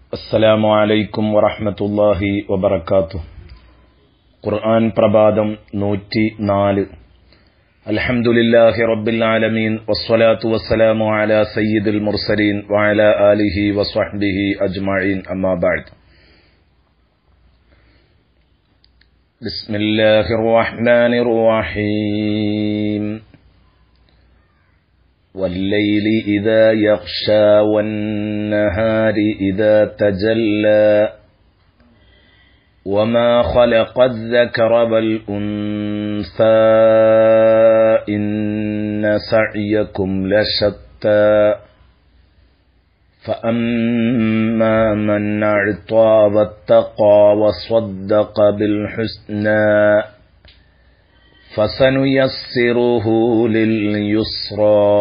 السلام عليكم ورحمة الله وبركاته ഖുർആൻ പ്രഭാതം നൂറ്റി നാല് അൽഹംദുലില്ലാഹി റബ്ബിൽ ആലമീൻ വസ്സലാത്തു വസ്സലാമു അലാ സയ്യിദുൽ മുർസലീൻ വഅലാ ആലിഹി വസ്വഹ്ബിഹി അജ്മഈൻ അമ്മാ ബഅദ് ബിസ്മില്ലാഹിർ റഹ്മാനിർ റഹീം والليل إذا يغشى والنهار إذا تجلى وما خلق الذكر والأنثى إن سعيكم لشتى فأما من أعطى واتقى وصدق بالحسنى فسنيسره لليسرى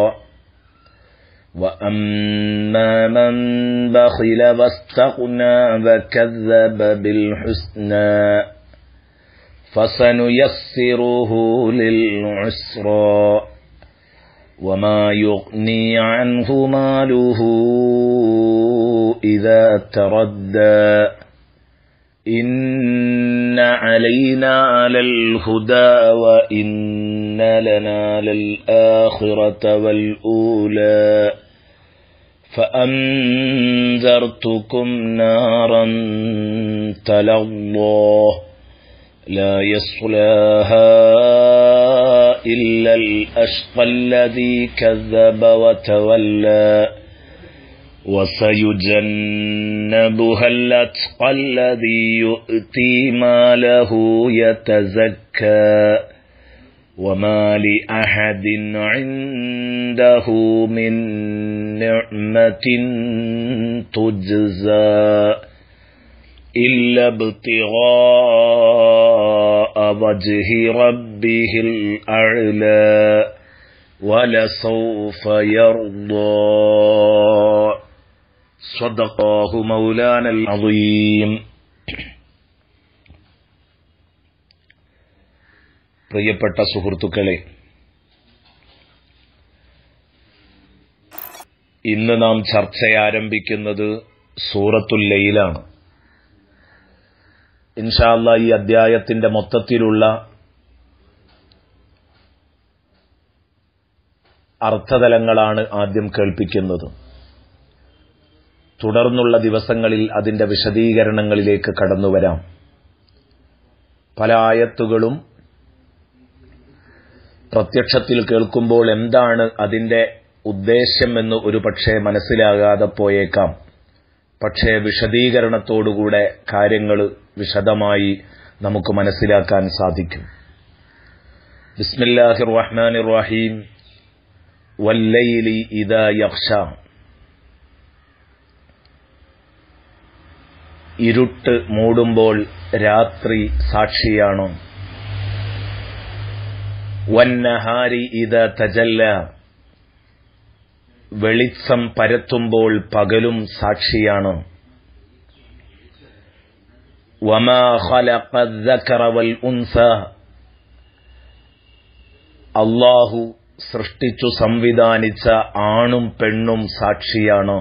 وأما من بخل واستغنى وكذب بالحسنى فسنيسره للعسرى وما يغني عنه ماله إذا تردى إن علينا للهدى وإن لنا للآخرة والأولى فأنذرتكم نارا تلظى لا يصلاها إلا الأشقى الذي كذب وتولى وسيجنبها الأتقى الذي يؤتي ماله يتزكى وما لأحد عنده من نعمة تجزى إلا ابتغاء وجه ربه الأعلى ولسوف يرضى صدقاه مولانا العظيم പ്രിയപ്പെട്ട സുഹൃത്തുക്കളെ ഇന്ന് നാം ചർച്ച ആരംഭിക്കുന്നത് സൂറത്തുൽ ലൈലാണ് ഇൻഷാല്ല ഈ അദ്ധ്യായത്തിന്റെ മൊത്തത്തിലുള്ള അർത്ഥതലങ്ങളാണ് ആദ്യം കേൾപ്പിക്കുന്നത് തുടർന്നുള്ള ദിവസങ്ങളിൽ അതിന്റെ വിശദീകരണങ്ങളിലേക്ക് കടന്നുവരാം പല ആയത്തുകളും പ്രത്യക്ഷത്തിൽ കേൾക്കുമ്പോൾ എന്താണ് അതിന്റെ ഉദ്ദേശ്യമെന്ന് ഒരു പക്ഷേ മനസ്സിലാകാതെ പോയേക്കാം പക്ഷേ വിശദീകരണത്തോടുകൂടെ കാര്യങ്ങൾ വിശദമായി നമുക്ക് മനസ്സിലാക്കാൻ സാധിക്കും ബിസ്മില്ലാഹിർ റഹ്മാനിർ റഹീം വല്ലൈലി ഇദാ യഖ്ഷ ഇരുട്ട് മൂടുമ്പോൾ രാത്രി സാക്ഷിയാണോ വന്നഹാരി ഇത തജല്ല വെളിച്ചം പരത്തുമ്പോൾ പകലും സാക്ഷിയാണ് അള്ളാഹു സൃഷ്ടിച്ചു സംവിധാനിച്ച ആണും പെണ്ണും സാക്ഷിയാണ്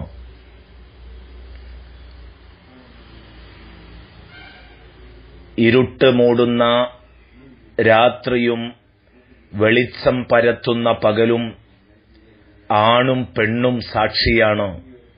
ഇരുട്ട് മൂടുന്ന രാത്രിയും വെളിച്ചം പരത്തുന്ന പകലും ആണും പെണ്ണും സാക്ഷിയാണ്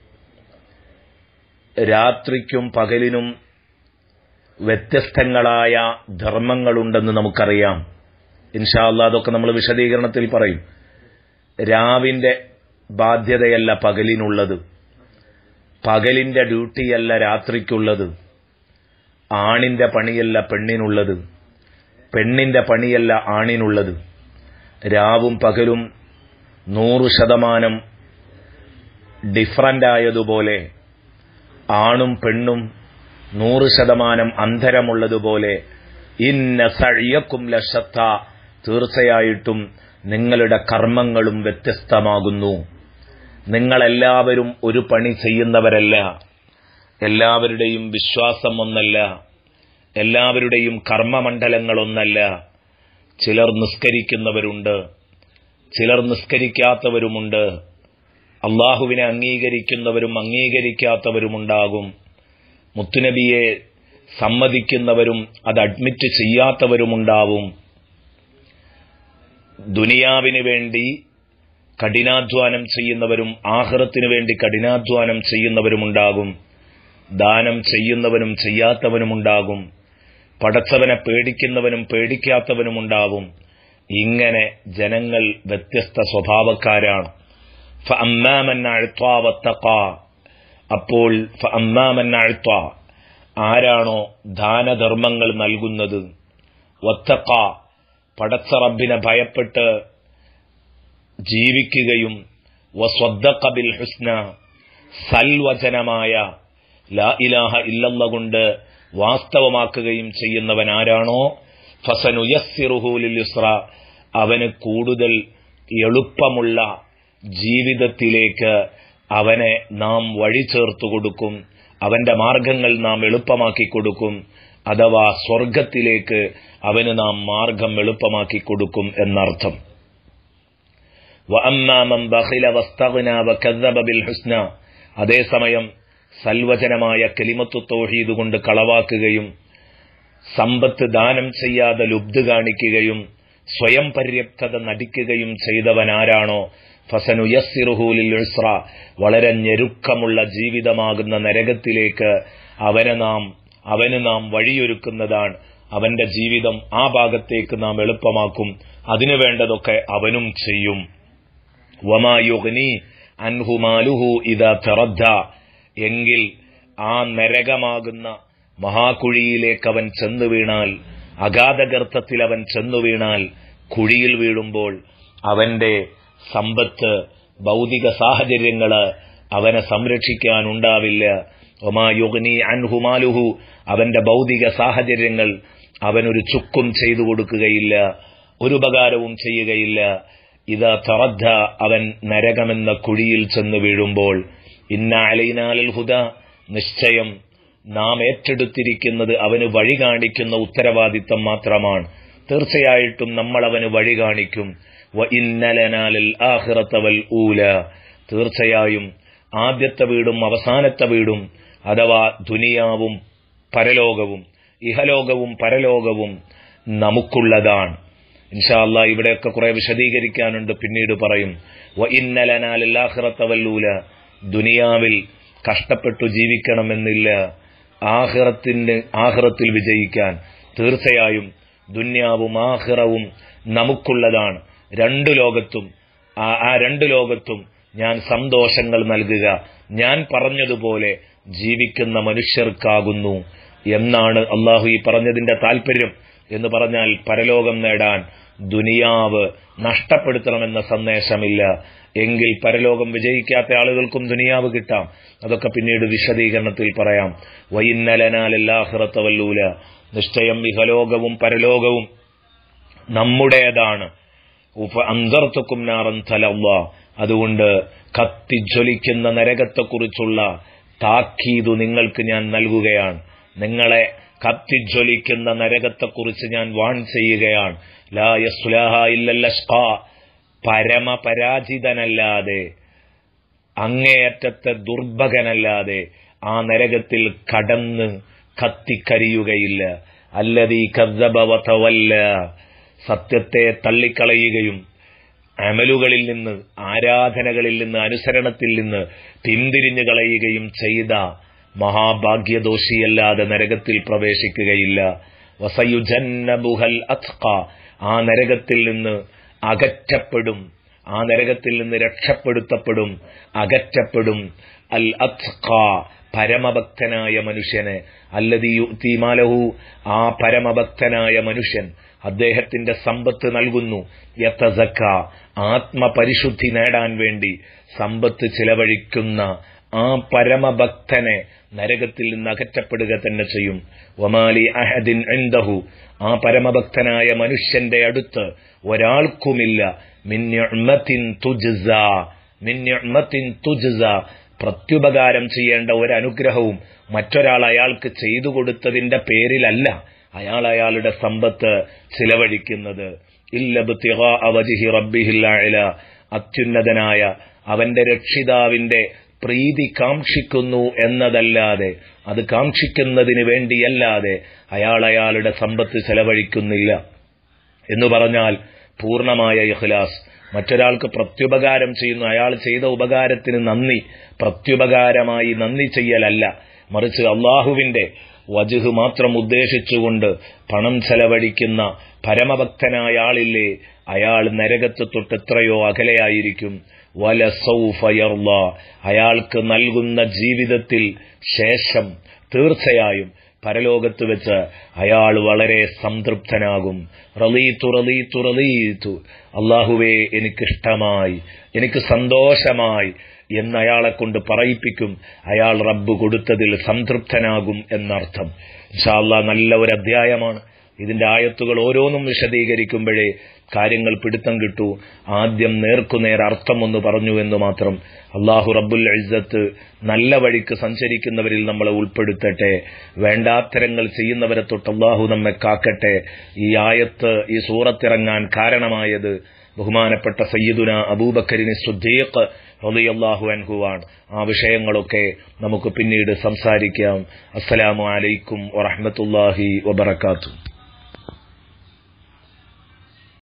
രാത്രിക്കും പകലിനും വ്യത്യസ്തങ്ങളായ ധർമ്മങ്ങളുണ്ടെന്ന് നമുക്കറിയാം ഇൻഷാല്ല അതൊക്കെ നമ്മൾ വിശദീകരണത്തിൽ പറയും രാവിന്റെ ബാധ്യതയല്ല പകലിനുള്ളത് പകലിന്റെ ഡ്യൂട്ടിയല്ല രാത്രിക്കുള്ളത് ആണിന്റെ പണിയല്ല പെണ്ണിനുള്ളത് പെണ്ണിന്റെ പണിയല്ല ആണിനുള്ളത് രാവും പകലും നൂറ് ശതമാനം ഡിഫറന്റ് ആയതുപോലെ ആണും പെണ്ണും നൂറ് ശതമാനം അന്തരമുള്ളതുപോലെ ഇന്ന സഴിയക്കും ലക്ഷത്ത തീർച്ചയായിട്ടും നിങ്ങളുടെ കർമ്മങ്ങളും വ്യത്യസ്തമാകുന്നു നിങ്ങളെല്ലാവരും ഒരു പണി ചെയ്യുന്നവരല്ല എല്ലാവരുടെയും വിശ്വാസം ഒന്നല്ല എല്ലാവരുടെയും കർമ്മമണ്ഡലങ്ങളൊന്നല്ല ചിലർ നിസ്കരിക്കുന്നവരുണ്ട് ചിലർ നിസ്കരിക്കാത്തവരുമുണ്ട് അള്ളാഹുവിനെ അംഗീകരിക്കുന്നവരും അംഗീകരിക്കാത്തവരുമുണ്ടാകും മുത്തുനബിയെ സമ്മതിക്കുന്നവരും അത് അഡ്മിറ്റ് ചെയ്യാത്തവരുമുണ്ടാവും ദുനിയാവിന് വേണ്ടി കഠിനാധ്വാനം ചെയ്യുന്നവരും ആഹ്റത്തിനു വേണ്ടി കഠിനാധ്വാനം ചെയ്യുന്നവരുമുണ്ടാകും ദാനം ചെയ്യുന്നവനും ചെയ്യാത്തവനുമുണ്ടാകും പടച്ചവനെ പേടിക്കുന്നവനും പേടിക്കാത്തവനുമുണ്ടാവും ഇങ്ങനെ ജനങ്ങൾ വ്യത്യസ്ത സ്വഭാവക്കാരാണ് അപ്പോൾ ആരാണോ ദാനധർമ്മങ്ങൾ നൽകുന്നത് വത്തക്ക പടച്ച റബ്ബിനെ ഭയപ്പെട്ട് ജീവിക്കുകയും വസ്വദ്ദഖബിൽ ഹുസ്ന സൽവചനമായ ലാ ഇലാഹ ഇല്ലല്ല കൊണ്ട് വാസ്തവമാക്കുകയും ചെയ്യുന്നവൻ ആരാണോ ഫസനുയസ്സിറുഹൂലിൽ യുസ്ര അവന് കൂടുതൽ എളുപ്പമുള്ള ജീവിതത്തിലേക്ക് അവനെ നാം വഴി ചേർത്തു കൊടുക്കും അവന്റെ മാർഗങ്ങൾ നാം എളുപ്പമാക്കി കൊടുക്കും അഥവാ സ്വർഗത്തിലേക്ക് അവന് നാം മാർഗം എളുപ്പമാക്കി കൊടുക്കും എന്നർത്ഥം അതേസമയം സൽവചനമായ കെലിമത്തു തോഹീദ് കൊണ്ട് കളവാക്കുകയും സമ്പത്ത് ദാനം ചെയ്യാതെ ലുബ്ധ് കാണിക്കുകയും സ്വയം പര്യാപ്തത നടിക്കുകയും ചെയ്തവനാരാണോ ഫസനുയസ്സിറുഹൂലിൽ ഉസ്ര വളരെ ഞെരുക്കമുള്ള ജീവിതമാകുന്ന നരകത്തിലേക്ക് അവനെ നാം അവന് നാം വഴിയൊരുക്കുന്നതാണ് അവന്റെ ജീവിതം ആ ഭാഗത്തേക്ക് നാം എളുപ്പമാക്കും അതിനു വേണ്ടതൊക്കെ അവനും ചെയ്യും വമായുഗ്നി അൻഹുമാലുഹു ഇതാ തെറദ്ധ എങ്കിൽ ആ നരകമാകുന്ന മഹാകുഴിയിലേക്ക് അവൻ ചെന്നു വീണാൽ അഗാധഗർത്തത്തിൽ അവൻ ചെന്നു വീണാൽ കുഴിയിൽ വീഴുമ്പോൾ അവന്റെ സമ്പത്ത് ഭൗതിക സാഹചര്യങ്ങള് അവനെ സംരക്ഷിക്കാനുണ്ടാവില്ല ഒമായുഗ്നി അൻഹുമാലുഹു അവന്റെ ഭൗതിക സാഹചര്യങ്ങൾ അവനൊരു ചുക്കും ചെയ്തു കൊടുക്കുകയില്ല ഒരു ഉപകാരവും ചെയ്യുകയില്ല ഇതാ തറദ്ധ അവൻ നരകമെന്ന കുഴിയിൽ ചെന്ന് വീഴുമ്പോൾ ഇന്ന അലൈനാലൽ ഹുദ നിശ്ചയം നാം ഏറ്റെടുത്തിരിക്കുന്നത് അവന് വഴി കാണിക്കുന്ന ഉത്തരവാദിത്തം മാത്രമാണ് തീർച്ചയായിട്ടും നമ്മൾ അവന് വഴി കാണിക്കും വ ഇന്നലനാലൽ ആഹിറത്തവൽ ഊല തീർച്ചയായും ആദ്യത്തെ വീടും അവസാനത്തെ വീടും അഥവാ ദുനിയാവും പരലോകവും ഇഹലോകവും പരലോകവും നമുക്കുള്ളതാണ് ഇൻഷാല്ല ഇവിടെയൊക്കെ കുറെ വിശദീകരിക്കാനുണ്ട് പിന്നീട് പറയും വ ഇന്നലനാലാഹിറത്തവല്ലൂല ദുനിയാവിൽ കഷ്ടപ്പെട്ടു ജീവിക്കണമെന്നില്ല ആഹിറത്തിന്റെ ആഹിറത്തിൽ വിജയിക്കാൻ തീർച്ചയായും ദുന്യാവും ആഹിറവും നമുക്കുള്ളതാണ് രണ്ടു ലോകത്തും ആ രണ്ടു ലോകത്തും ഞാൻ സന്തോഷങ്ങൾ നൽകുക ഞാൻ പറഞ്ഞതുപോലെ ജീവിക്കുന്ന മനുഷ്യർക്കാകുന്നു എന്നാണ് അള്ളാഹു ഈ പറഞ്ഞതിന്റെ താല്പര്യം എന്ന് പറഞ്ഞാൽ പരലോകം നേടാൻ ദുനിയാവ് നഷ്ടപ്പെടുത്തണമെന്ന സന്ദേശമില്ല എങ്കിൽ പരലോകം വിജയിക്കാത്ത ആളുകൾക്കും ദുനിയാവ് കിട്ടാം അതൊക്കെ പിന്നീട് വിശദീകരണത്തിൽ പറയാം വൈന്നലനാലെല്ലാഹിറത്തവല്ലൂല നിശ്ചയം ഇഹലോകവും പരലോകവും നമ്മുടേതാണ് ഉപ അന്തർത്തുക്കും നാറൻ തലവ അതുകൊണ്ട് കത്തിജ്വലിക്കുന്ന നരകത്തെക്കുറിച്ചുള്ള താക്കീതു നിങ്ങൾക്ക് ഞാൻ നൽകുകയാണ് നിങ്ങളെ കത്തിജ്വലിക്കുന്ന നരകത്തെക്കുറിച്ച് ഞാൻ വാൺ ചെയ്യുകയാണ് ലാ യസ്ലാഹ ഇല്ലല്ലഷ്ക പരമപരാജിതനല്ലാതെ അങ്ങേയറ്റത്തെ ദുർഭകനല്ലാതെ ആ നരകത്തിൽ കടന്ന് കത്തിക്കരിയുകയില്ല അല്ലതീ കദ്ദബവതവല്ല സത്യത്തെ തള്ളിക്കളയുകയും അമലുകളിൽ നിന്ന് ആരാധനകളിൽ നിന്ന് അനുസരണത്തിൽ നിന്ന് പിന്തിരിഞ്ഞു കളയുകയും ചെയ്ത മഹാഭാഗ്യദോഷിയല്ലാതെ നരകത്തിൽ പ്രവേശിക്കുകയില്ല വസയുജന്നബുഹൽ അത്ഖ ആ നരകത്തിൽ നിന്ന് അകറ്റപ്പെടും ആ നരകത്തിൽ നിന്ന് രക്ഷപ്പെടുത്തപ്പെടും അകറ്റപ്പെടും അൽ അത്ഖ പരമഭക്തനായ മനുഷ്യന് അല്ലതീമാലഹു ആ പരമഭക്തനായ മനുഷ്യൻ അദ്ദേഹത്തിന്റെ സമ്പത്ത് നൽകുന്നു യത്തസക്ക ആത്മപരിശുദ്ധി നേടാൻ വേണ്ടി സമ്പത്ത് ചിലവഴിക്കുന്ന ആ പരമഭക്തനെ നരകത്തിൽ നിന്ന് അകറ്റപ്പെടുക തന്നെ ചെയ്യും ഒമാലി അഹദിൻ എന്തഹു ആ പരമഭക്തനായ മനുഷ്യന്റെ അടുത്ത് ഒരാൾക്കുമില്ല മിന്യത്തിൻ തുജ്സ മിന്യത്തിൻ തുജ്സ പ്രത്യുപകാരം ചെയ്യേണ്ട ഒരു അനുഗ്രഹവും മറ്റൊരാൾ അയാൾക്ക് ചെയ്തു കൊടുത്തതിന്റെ പേരിലല്ല അയാൾ അയാളുടെ സമ്പത്ത് ചിലവഴിക്കുന്നത് ഇല്ലബ് റബ്ബിഹില്ല അത്യുന്നതനായ അവന്റെ രക്ഷിതാവിന്റെ പ്രീതി കാക്ഷിക്കുന്നു എന്നതല്ലാതെ അത് കാക്ഷിക്കുന്നതിന് വേണ്ടിയല്ലാതെ അയാൾ അയാളുടെ സമ്പത്ത് ചെലവഴിക്കുന്നില്ല എന്ന് പറഞ്ഞാൽ പൂർണ്ണമായ ഇഖ്ലാസ് മറ്റൊരാൾക്ക് പ്രത്യുപകാരം ചെയ്യുന്നു അയാൾ ചെയ്ത ഉപകാരത്തിന് നന്ദി പ്രത്യുപകാരമായി നന്ദി ചെയ്യലല്ല മറിച്ച് അള്ളാഹുവിന്റെ വജുഹ് മാത്രം ഉദ്ദേശിച്ചുകൊണ്ട് പണം ചെലവഴിക്കുന്ന പരമഭക്തനായ ആളില്ലേ അയാൾ നരകത്ത് തൊട്ട് എത്രയോ അകലെയായിരിക്കും വല സൗഫയർല അയാൾക്ക് നൽകുന്ന ജീവിതത്തിൽ ശേഷം തീർച്ചയായും പരലോകത്ത് വെച്ച് അയാൾ വളരെ സംതൃപ്തനാകും റലീത്തു റലീത്തു റലീത്തു അള്ളാഹുവേ എനിക്കിഷ്ടമായി എനിക്ക് സന്തോഷമായി എന്ന് അയാളെ കൊണ്ട് പറയിപ്പിക്കും അയാൾ റബ്ബ് കൊടുത്തതിൽ സംതൃപ്തനാകും എന്നർത്ഥം ഇൻഷാല്ല നല്ല ഒരു അധ്യായമാണ് ഇതിന്റെ ആയത്തുകൾ ഓരോന്നും വിശദീകരിക്കുമ്പോഴേ കാര്യങ്ങൾ പിടുത്തം കിട്ടൂ ആദ്യം നേർക്കുനേർ അർത്ഥം ഒന്ന് പറഞ്ഞു എന്ന് മാത്രം അള്ളാഹു റബ്ബുൽ ഇസ്സത്ത് നല്ല വഴിക്ക് സഞ്ചരിക്കുന്നവരിൽ നമ്മളെ ഉൾപ്പെടുത്തട്ടെ വേണ്ടാത്തരങ്ങൾ ചെയ്യുന്നവരെ തൊട്ട് അള്ളാഹു നമ്മെ കാക്കട്ടെ ഈ ആയത്ത് ഈ സൂറത്തിറങ്ങാൻ കാരണമായത് ബഹുമാനപ്പെട്ട സയ്യിദുന അബൂബക്കരിന് സുദ്ദീഖ് റളിയല്ലാഹു അൻഹുവാണ് ആ വിഷയങ്ങളൊക്കെ നമുക്ക് പിന്നീട് സംസാരിക്കാം അസ്സലാമു അലൈക്കും വറഹ്മത്തുള്ളാഹി വബറകാതുഹു